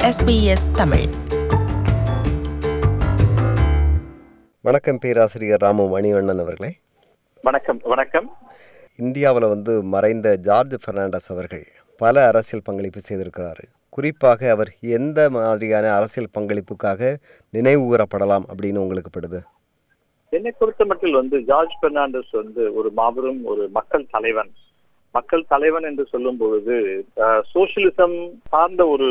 SBS Tamil வணக்கம் பேராசிரியர் ராமு மணிவண்ணன் அவர்களே வணக்கம் வணக்கம் இந்தியாவில் வந்து மறைந்த ஜார்ஜ் பெர்னாண்டஸ் அவர்கள் பல அரசியல் பங்களிப்பு செய்திருக்கிறாரு குறிப்பாக அவர் எந்த மாதிரியான அரசியல் பங்களிப்புக்காக நினைவு கூறப்படலாம் அப்படின்னு உங்களுக்கு படுது என்னை பொறுத்த மட்டில் வந்து ஜார்ஜ் பெர்னாண்டஸ் வந்து ஒரு மாபெரும் ஒரு மக்கள் தலைவன் மக்கள் தலைவன் என்று சொல்லும் பொழுது சோசியலிசம் சார்ந்த ஒரு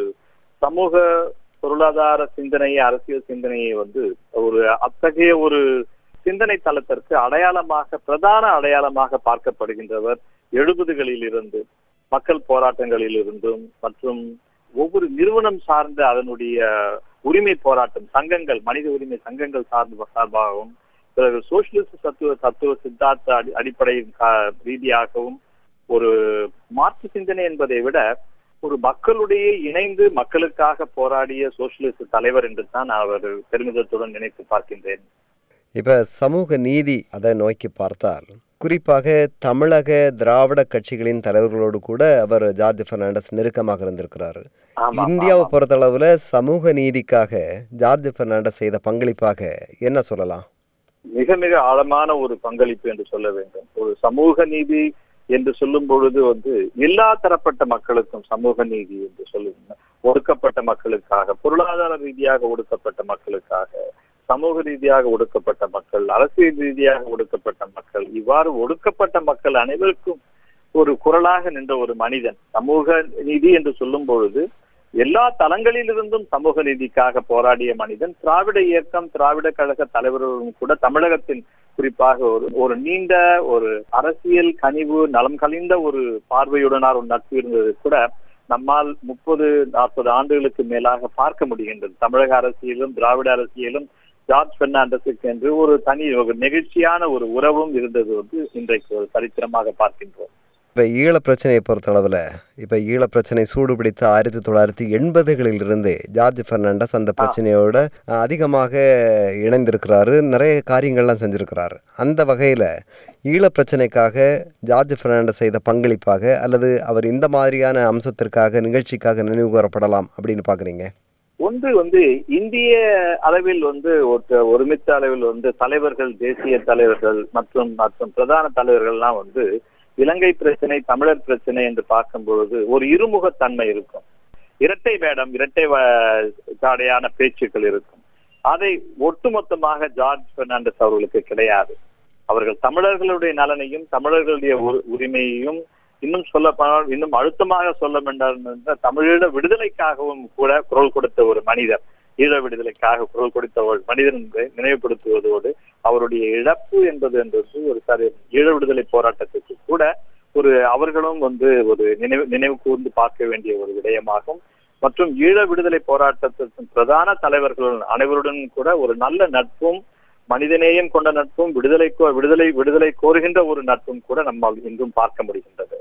சமூக பொருளாதார சிந்தனையை அரசியல் சிந்தனையை வந்து ஒரு அத்தகைய ஒரு சிந்தனை தளத்திற்கு அடையாளமாக பிரதான அடையாளமாக பார்க்கப்படுகின்றவர் எழுபதுகளில் இருந்து மக்கள் போராட்டங்களில் இருந்தும் மற்றும் ஒவ்வொரு நிறுவனம் சார்ந்த அதனுடைய உரிமை போராட்டம் சங்கங்கள் மனித உரிமை சங்கங்கள் சார்ந்த சார்பாகவும் பிறகு சோசியலிச தத்துவ தத்துவ சித்தாந்த அடி அடிப்படையின் கா- ரீதியாகவும் ஒரு மாற்று சிந்தனை என்பதை விட ஒரு மக்களுடைய இணைந்து மக்களுக்காக போராடிய சோசியலிச தலைவர் என்று தான் நான் அவர் பெருமிதத்துடன் நினைத்து பார்க்கின்றேன் இப்போ சமூக நீதி அதை நோக்கி பார்த்தால் குறிப்பாக தமிழக திராவிட கட்சிகளின் தலைவர்களோடு கூட அவர் ஜார்ஜ் பெர்னாண்டஸ் நெருக்கமாக இருந்திருக்கிறாரு ஆமா, இந்தியாவை ஆமா. பொறுத்தளவில் சமூக நீதிக்காக ஜார்ஜ் பெர்னாண்டஸ் செய்த பங்களிப்பாக என்ன சொல்லலாம் மிக மிக ஆழமான ஒரு பங்களிப்பு என்று சொல்ல வேண்டும் ஒரு சமூக நீதி என்று சொல்லும் பொழுது வந்து எல்லா தரப்பட்ட மக்களுக்கும் சமூக நீதி என்று சொல்லுங்க ஒடுக்கப்பட்ட மக்களுக்காக பொருளாதார ரீதியாக ஒடுக்கப்பட்ட மக்களுக்காக சமூக ரீதியாக ஒடுக்கப்பட்ட மக்கள் அரசியல் ரீதியாக ஒடுக்கப்பட்ட மக்கள் இவ்வாறு ஒடுக்கப்பட்ட மக்கள் அனைவருக்கும் ஒரு குரலாக நின்ற ஒரு மனிதன் சமூக நீதி என்று சொல்லும் பொழுது எல்லா தளங்களிலிருந்தும் சமூக நீதிக்காக போராடிய மனிதன் திராவிட இயக்கம் திராவிட கழக தலைவர்களும் கூட தமிழகத்தின் குறிப்பாக ஒரு ஒரு நீண்ட ஒரு அரசியல் கனிவு நலம் கலிந்த ஒரு பார்வையுடனார் ஒரு நட்பு இருந்தது கூட நம்மால் முப்பது நாற்பது ஆண்டுகளுக்கு மேலாக பார்க்க முடிகின்றது தமிழக அரசியலும் திராவிட அரசியலும் ஜார்ஜ் பெர்னாண்டஸுக்கு என்று ஒரு தனி ஒரு நெகிழ்ச்சியான ஒரு உறவும் இருந்தது வந்து இன்றைக்கு ஒரு சரித்திரமாக பார்க்கின்றோம் இப்போ ஈழ பிரச்சனையை பொறுத்தளவில் இப்போ ஈழ பிரச்சனை சூடுபிடித்த ஆயிரத்தி தொள்ளாயிரத்தி எண்பதுகளில் இருந்து ஜார்ஜ் பெர்னாண்டஸ் அந்த பிரச்சனையோட அஹ், அதிகமாக இணைந்திருக்கிறாரு நிறைய காரியங்கள்லாம் செஞ்சிருக்கிறாரு அந்த வகையில் ஈழ பிரச்சனைக்காக ஜார்ஜ் பெர்னாண்டஸ் செய்த பங்களிப்பாக அல்லது அவர் இந்த மாதிரியான அம்சத்திற்காக நிகழ்ச்சிக்காக நினைவு கூறப்படலாம் அப்படின்னு பார்க்குறீங்க ஒன்று வந்து இந்திய அளவில் வந்து ஒரு ஒருமித்த அளவில் வந்து தலைவர்கள் தேசிய தலைவர்கள் மற்றும் மற்றும் பிரதான தலைவர்கள்லாம் வந்து இலங்கை பிரச்சனை தமிழர் பிரச்சனை என்று பார்க்கும் பொழுது ஒரு இருமுகத்தன்மை இருக்கும் இரட்டை வேடம் இரட்டை வ- ஜாடையான பேச்சுக்கள் இருக்கும் அதை ஒட்டுமொத்தமாக ஜார்ஜ் பெர்னாண்டஸ் அவர்களுக்கு கிடையாது அவர்கள் தமிழர்களுடைய நலனையும் தமிழர்களுடைய உ- உரிமையையும் இன்னும் சொல்ல போனால் இன்னும் அழுத்தமாக சொல்ல வேண்டாம் என்றால் தமிழீழ விடுதலைக்காகவும் கூட குரல் கொடுத்த ஒரு மனிதர் ஈழ விடுதலைக்காக குரல் கொடுத்த ஒரு மனிதர் என்பதை நினைவுபடுத்துவதோடு அவருடைய இழப்பு என்பது என்பது ஒரு சரி ஈழ விடுதலை போராட்டத்துக்கு கூட ஒரு அவர்களும் வந்து ஒரு நினைவு நினைவு கூர்ந்து பார்க்க வேண்டிய ஒரு விடயமாகும் மற்றும் ஈழ விடுதலை போராட்டத்திற்கு பிரதான தலைவர்கள் அனைவருடன் கூட ஒரு நல்ல நட்பும் மனிதநேயம் கொண்ட நட்பும் விடுதலை கோ- விடுதலை விடுதலை கோருகின்ற ஒரு நட்பும் கூட நம்மால் இன்றும் பார்க்க முடிகின்றது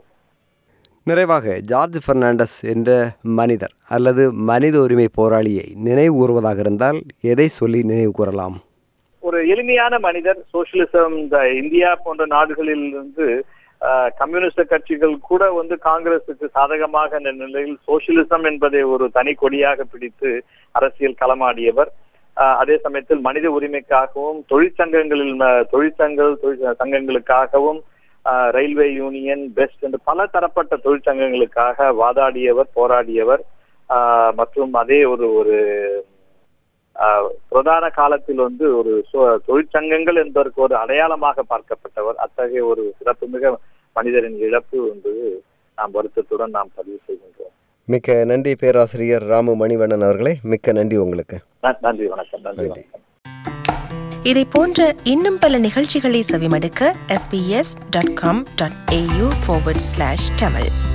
நிறைவாக ஜார்ஜ் பெர்னாண்டஸ் என்ற மனிதர் அல்லது மனித உரிமை போராளியை நினைவு கூறுவதாக இருந்தால் எதை சொல்லி நினைவு கூறலாம் ஒரு எளிமையான மனிதர் சோசியலிசம் இந்த இந்தியா போன்ற நாடுகளில் இருந்து ஆஹ், கம்யூனிஸ்ட் கட்சிகள் கூட வந்து காங்கிரசுக்கு சாதகமாக இந்த நிலையில் சோசியலிசம் என்பதை ஒரு தனி கொடியாக பிடித்து அரசியல் களமாடியவர் ஆஹ், அதே சமயத்தில் மனித உரிமைக்காகவும் தொழிற்சங்கங்களில் ம- தொழிற்சங்கள் தொழிற் சங்கங்களுக்காகவும் ஆஹ், ரயில்வே யூனியன் பெஸ்ட் என்று பல தரப்பட்ட தொழிற்சங்கங்களுக்காக வாதாடியவர் போராடியவர் ஆஹ், மற்றும் அதே ஒரு ஒரு ஆஹ் பிரதான காலத்தில் வந்து ஒரு சோ- தொழிற்சங்கங்கள் என்பதற்கு ஒரு அடையாளமாக பார்க்கப்பட்டவர் அத்தகைய ஒரு சிறப்புமிக மனிதரின் இழப்பு என்பது நாம் வருத்தத்துடன் நாம் பதிவு செய்கின்றோம் மிக்க நன்றி பேராசிரியர் ராமு மணிவண்ணன் அவர்களே மிக்க நன்றி உங்களுக்கு ந- நன்றி வணக்கம் நன்றி நன்றி. வணக்கம் இதை போன்ற இன்னும் பல நிகழ்ச்சிகளை செவிமடுக்க sbs.com.au forward slash tamil